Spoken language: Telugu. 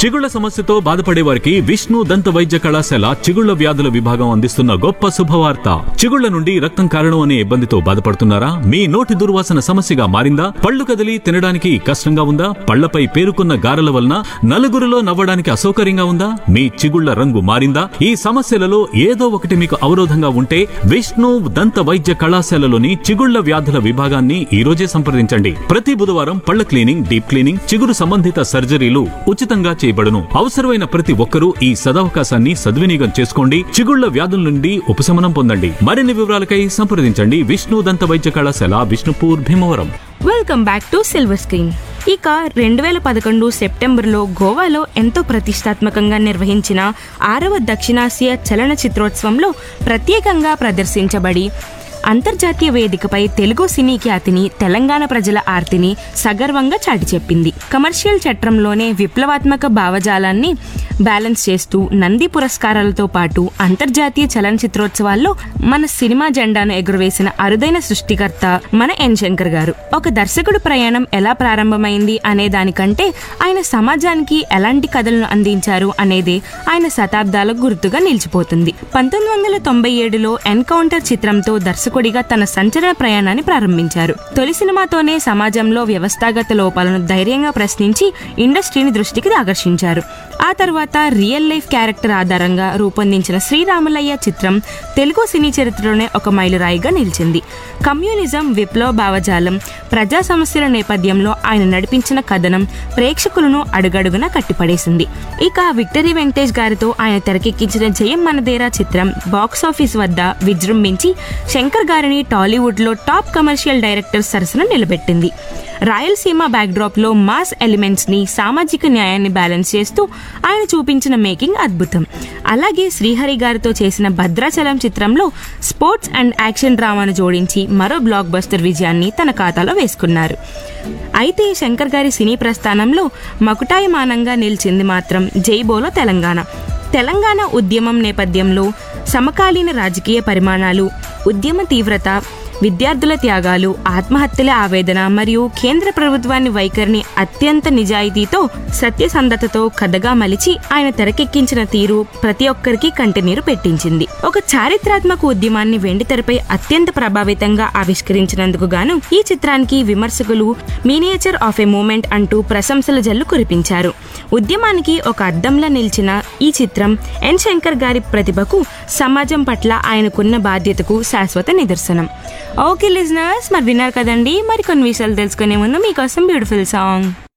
చిగుళ్ల సమస్యతో బాధపడే వారికి విష్ణు దంత వైద్య కళాశాల చిగుళ్ల వ్యాధుల విభాగం అందిస్తున్న గొప్ప శుభవార్త చిగుళ్ల నుండి రక్తం కారణం అనే ఇబ్బందితో బాధపడుతున్నారా మీ నోటి దుర్వాసన సమస్యగా మారిందా పళ్ళు కదిలి తినడానికి కష్టంగా ఉందా పళ్లపై పేరుకున్న గారెల వలన నలుగురిలో నవ్వడానికి అసౌకర్యంగా ఉందా మీ చిగుళ్ల రంగు మారిందా ఈ సమస్యలలో ఏదో ఒకటి మీకు అవరోధంగా ఉంటే విష్ణు దంత వైద్య కళాశాలలోని చిగుళ్ల వ్యాధుల విభాగాన్ని ఈ రోజే సంప్రదించండి ప్రతి బుధవారం పళ్ల క్లీనింగ్ డీప్ క్లీనింగ్ చిగురు సంబంధిత సర్జరీలు ఉచితంగా చేయబడును అవసరమైన ప్రతి ఒక్కరూ ఈ సదవకాశాన్ని సద్వినియోగం చేసుకోండి చిగుళ్ల వ్యాధుల నుండి ఉపశమనం పొందండి మరిన్ని వివరాలకై సంప్రదించండి విష్ణు దంత వైద్య కళాశాల Vishnupur Bhimavaram welcome back to silver screen ఇక రెండు వేల పదకొండు సెప్టెంబర్లో గోవాలో ఎంతో ప్రతిష్టాత్మకంగా నిర్వహించిన ఆరవ దక్షిణాసియా చలన చిత్రోత్సవంలో ప్రత్యేకంగా ప్రదర్శించబడి అంతర్జాతీయ వేదికపై తెలుగు సినీ ఖ్యాతిని తెలంగాణ ప్రజల ఆర్తిని సగర్వంగా చాటి చెప్పింది కమర్షియల్ చట్రంలోనే విప్లవాత్మక భావజాలాన్ని బ్యాలెన్స్ చేస్తూ నంది పురస్కారాలతో పాటు అంతర్జాతీయ చలనచిత్రోత్సవాల్లో మన సినిమా జెండాను ఎగురవేసిన అరుదైన సృష్టికర్త మన ఎన్ శంకర్ గారు ఒక దర్శకుడు ప్రయాణం ఎలా ప్రారంభమైంది అనే దానికంటే ఆయన సమాజానికి ఎలాంటి కథలను అందించారు అనేది ఆయన శతాబ్దాలకు గుర్తుగా నిలిచిపోతుంది పంతొమ్మిది వందల తొంభై ఏడులో ఎన్కౌంటర్ చిత్రంతో దర్శకుడిగా తన సంచలన ప్రయాణాన్ని ప్రారంభించారు తొలి సినిమాతోనే సమాజంలో వ్యవస్థాగత లోపాలను ధైర్యంగా ప్రశ్నించి ఇండస్ట్రీని దృష్టికి ఆకర్షించారు ఆ తర్వాత రియల్ లైఫ్ క్యారెక్టర్ ఆధారంగా రూపొందించిన శ్రీరాములయ్య చిత్రం తెలుగు సినీ చరిత్రలోనే ఒక మైలురాయిగా నిలిచింది కమ్యూనిజం విప్లవ భావజాలం ప్రజా సమస్యల నేపథ్యంలో ఆయన నడిపించిన కథనం ప్రేక్షకులను అడుగడుగునా కట్టిపడేసింది ఇక విక్టరీ వెంకటేష్ గారితో ఆయన తెరకెక్కించిన జయం మనదేరా చిత్రం బాక్సాఫీస్ వద్ద విజృంభించి శంకర్ గారిని టాలీవుడ్ లో టాప్ కమర్షియల్ డైరెక్టర్ సరసన నిలబెట్టింది రాయలసీమ బ్యాక్డ్రాప్ లో మాస్ ఎలిమెంట్స్ ని సామాజిక న్యాయాన్ని బ్యాలెన్స్ చేస్తూ ఆయన చూపించిన మేకింగ్ అద్భుతం అలాగే శ్రీహరి గారితో చేసిన భద్రాచలం చిత్రంలో స్పోర్ట్స్ అండ్ యాక్షన్ డ్రామాను జోడించి మరో బ్లాక్ బస్టర్ విజయాన్ని తన ఖాతాలో వేసుకున్నారు అయితే శంకర్ గారి సినీ ప్రస్థానంలో మకుటాయమానంగా నిలిచింది మాత్రం జైబోలో తెలంగాణ తెలంగాణ ఉద్యమం నేపథ్యంలో సమకాలీన రాజకీయ పరిమాణాలు ఉద్యమ తీవ్రత విద్యార్థుల త్యాగాలు ఆత్మహత్యల ఆవేదన మరియు కేంద్ర ప్రభుత్వాన్ని వైఖరిని అత్యంత నిజాయితీతో సత్యసంధతతో కథగా మలిచి ఆయన తెరకెక్కించిన తీరు ప్రతి ఒక్కరికి కంటినీరు పెట్టించింది ఒక చారిత్రాత్మక ఉద్యమాన్ని వెండితెరపై అత్యంత ప్రభావితంగా ఆవిష్కరించినందుకు గాను ఈ చిత్రానికి విమర్శకులు మీనియేచర్ ఆఫ్ ఎ మూమెంట్ అంటూ ప్రశంసల జల్లు కురిపించారు ఉద్యమానికి ఒక అద్దంలా నిలిచిన ఈ చిత్రం ఎన్ శంకర్ గారి ప్రతిభకు సమాజం పట్ల ఆయనకున్న బాధ్యతకు శాశ్వత నిదర్శనం ఓకే లిజనర్స్ మరి విన్నారు కదండి మరి కొన్ని విషయాలు తెలుసుకునే ముందు మీకోసం బ్యూటిఫుల్ సాంగ్